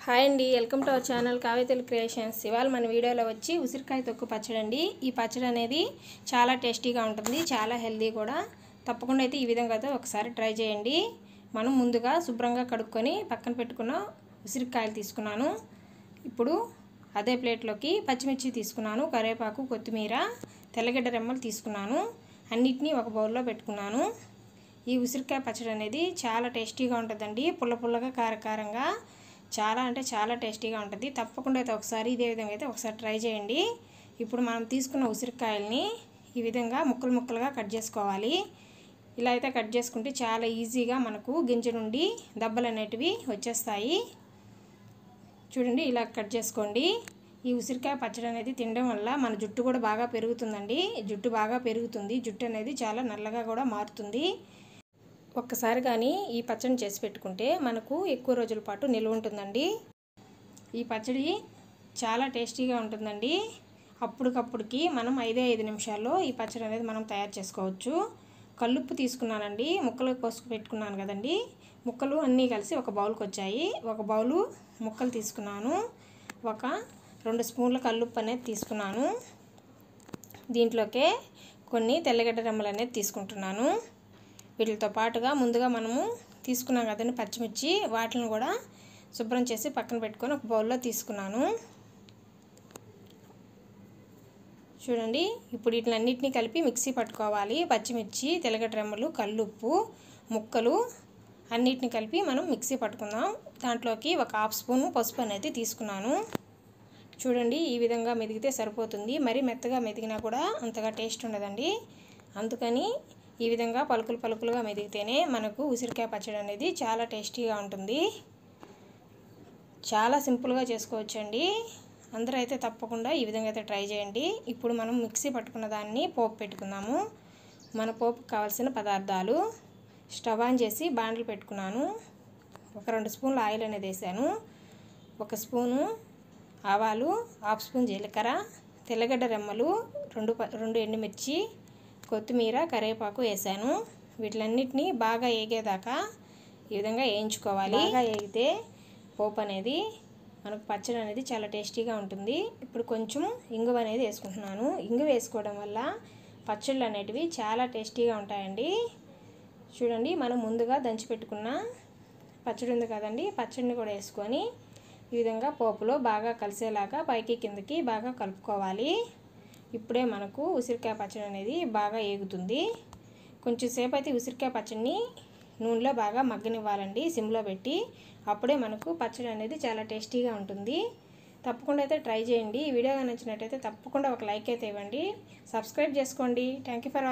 hi అండి welcome to our channel కావేతలు creations ఇవాళ మన వీడియోలో వచ్చి ఉసిరికాయ తొక్కు పచ్చడి అండి ఈ పచ్చడి అనేది చాలా టేస్టీగా ఉంటుంది చాలా హెల్దీ కూడా తప్పకుండా అయితే ఈ విధంగా అయితే ఒకసారి ట్రై చేయండి మనం ముందుగా శుభ్రంగా కడుక్కొని పక్కన పెట్టుకున్న ఉసిరికాయలు తీసుకున్నాను ఇప్పుడు అదే ప్లేట్లోకి పచ్చిమిర్చి తీసుకున్నాను కరివేపాకు కొత్తిమీర తెల్లగడ్డ రెమ్మలు తీసుకున్నాను అన్నిటినీ ఒక బౌల్లో పెట్టుకున్నాను ఈ ఉసిరికాయ పచ్చడి అనేది చాలా టేస్టీగా ఉంటుందండి పుల్ల పుల్లగా కారకారంగా చాలా అంటే చాలా టేస్టీగా ఉంటుంది తప్పకుండా అయితే ఒకసారి ఇదే విధంగా అయితే ఒకసారి ట్రై చేయండి ఇప్పుడు మనం తీసుకున్న ఉసిరికాయల్ని ఈ విధంగా ముక్కలు ముక్కలుగా కట్ చేసుకోవాలి ఇలా అయితే కట్ చేసుకుంటే చాలా ఈజీగా మనకు గింజ నుండి దెబ్బలు అనేటివి వచ్చేస్తాయి చూడండి ఇలా కట్ చేసుకోండి ఈ ఉసిరికాయ పచ్చడి అనేది తినడం వల్ల మన జుట్టు కూడా బాగా పెరుగుతుందండి జుట్టు బాగా పెరుగుతుంది జుట్టు అనేది చాలా నల్లగా కూడా మారుతుంది ఒక్కసారి కానీ ఈ పచ్చడిని చేసి పెట్టుకుంటే మనకు ఎక్కువ రోజుల పాటు నిల్వ ఉంటుందండి ఈ పచ్చడి చాలా టేస్టీగా ఉంటుందండి అప్పటికప్పుడుకి మనం ఐదే ఐదు నిమిషాల్లో ఈ పచ్చడి అనేది మనం తయారు చేసుకోవచ్చు కల్లుప్పు తీసుకున్నానండి ముక్కలు కోసుకు పెట్టుకున్నాను కదండి ముక్కలు అన్నీ కలిసి ఒక బౌల్కి వచ్చాయి ఒక బౌలు ముక్కలు తీసుకున్నాను ఒక రెండు స్పూన్ల కల్లుప్పు అనేది తీసుకున్నాను దీంట్లోకే కొన్ని తెల్లగడ్డ రెమ్మలు అనేది తీసుకుంటున్నాను వీటితో పాటుగా ముందుగా మనము తీసుకున్నాం కదండి పచ్చిమిర్చి వాటిని కూడా శుభ్రం చేసి పక్కన పెట్టుకొని ఒక బౌల్లో తీసుకున్నాను చూడండి ఇప్పుడు వీటినన్నిటినీ కలిపి మిక్సీ పట్టుకోవాలి పచ్చిమిర్చి తెల్లగడ్డ రెమ్మలు కల్లుప్పు ముక్కలు అన్నిటిని కలిపి మనం మిక్సీ పట్టుకుందాం దాంట్లోకి ఒక హాఫ్ స్పూన్ పసుపు అనేది తీసుకున్నాను చూడండి ఈ విధంగా మెదిగితే సరిపోతుంది మరి మెత్తగా మెదిగినా కూడా అంతగా టేస్ట్ ఉండదండి అందుకని ఈ విధంగా పలుకులు పలుకులుగా మెదిగితేనే మనకు ఉసిరికాయ పచ్చడి అనేది చాలా టేస్టీగా ఉంటుంది చాలా సింపుల్గా చేసుకోవచ్చండి అందరూ అయితే తప్పకుండా ఈ విధంగా అయితే ట్రై చేయండి ఇప్పుడు మనం మిక్సీ పట్టుకున్న దాన్ని పోపు పెట్టుకుందాము మన పోపుకి కావాల్సిన పదార్థాలు స్టవ్ ఆన్ చేసి బాండ్లు పెట్టుకున్నాను ఒక రెండు స్పూన్ల ఆయిల్ అనేది వేసాను ఒక స్పూను ఆవాలు హాఫ్ స్పూన్ జీలకర్ర తెల్లగడ్డ రెమ్మలు రెండు రెండు ఎండుమిర్చి కొత్తిమీర కరివేపాకు వేసాను వీటిలన్నిటినీ బాగా ఏగేదాకా ఈ విధంగా వేయించుకోవాలి బాగా ఏగితే పోపు అనేది మనకు పచ్చడి అనేది చాలా టేస్టీగా ఉంటుంది ఇప్పుడు కొంచెం ఇంగువ అనేది వేసుకుంటున్నాను ఇంగువ వేసుకోవడం వల్ల పచ్చళ్ళు అనేటివి చాలా టేస్టీగా ఉంటాయండి చూడండి మనం ముందుగా దంచి పెట్టుకున్న పచ్చడి ఉంది కదండి పచ్చడిని కూడా వేసుకొని ఈ విధంగా పోపులో బాగా కలిసేలాగా పైకి కిందకి బాగా కలుపుకోవాలి ఇప్పుడే మనకు ఉసిరికాయ పచ్చడి అనేది బాగా ఏగుతుంది కొంచెం సేపు అయితే ఉసిరికాయ పచ్చడిని నూనెలో బాగా మగ్గనివ్వాలండి సిమ్లో పెట్టి అప్పుడే మనకు పచ్చడి అనేది చాలా టేస్టీగా ఉంటుంది తప్పకుండా అయితే ట్రై చేయండి ఈ వీడియో నచ్చినట్టయితే తప్పకుండా ఒక లైక్ అయితే ఇవ్వండి సబ్స్క్రైబ్ చేసుకోండి థ్యాంక్ యూ ఫర్